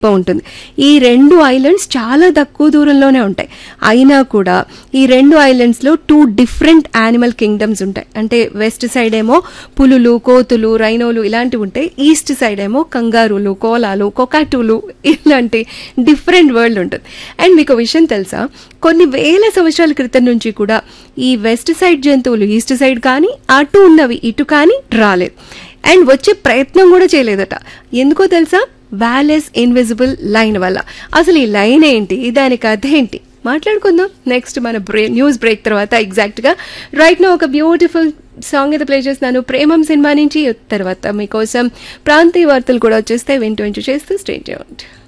ఉంటుంది ఈ రెండు ఐలాండ్స్ చాలా తక్కువ దూరంలోనే ఉంటాయి అయినా కూడా ఈ రెండు ఐలాండ్స్ లో టూ డిఫరెంట్ యానిమల్ కింగ్డమ్స్ ఉంటాయి అంటే వెస్ట్ సైడ్ ఏమో పులులు కోతులు రైనోలు ఇలాంటివి ఉంటాయి ఈస్ట్ సైడ్ ఏమో కంగారులు కోలాలు కొకాటులు ఇలాంటి డిఫరెంట్ వరల్డ్ ఉంటుంది అండ్ మీకు విషయం తెలుసా కొన్ని వేల సంవత్సరాల క్రితం నుంచి కూడా ఈ వెస్ట్ సైడ్ జంతువులు ఈస్ట్ సైడ్ కానీ అటు ఉన్నవి ఇటు కానీ రాలేదు అండ్ వచ్చే ప్రయత్నం కూడా చేయలేదట ఎందుకో తెలుసా వ్యాలెస్ ఇన్విజిబుల్ లైన్ వల్ల అసలు ఈ లైన్ ఏంటి దాని కథ ఏంటి మాట్లాడుకుందాం నెక్స్ట్ మన బ్రే న్యూస్ బ్రేక్ తర్వాత ఎగ్జాక్ట్ గా రైట్ నా ఒక బ్యూటిఫుల్ సాంగ్ అయితే ప్లే చేస్తున్నాను ప్రేమం సినిమా నుంచి తర్వాత మీకోసం ప్రాంతీయ వార్తలు కూడా వచ్చేస్తే వింటూ వింటూ చేస్తూ స్టేట్ చేయండి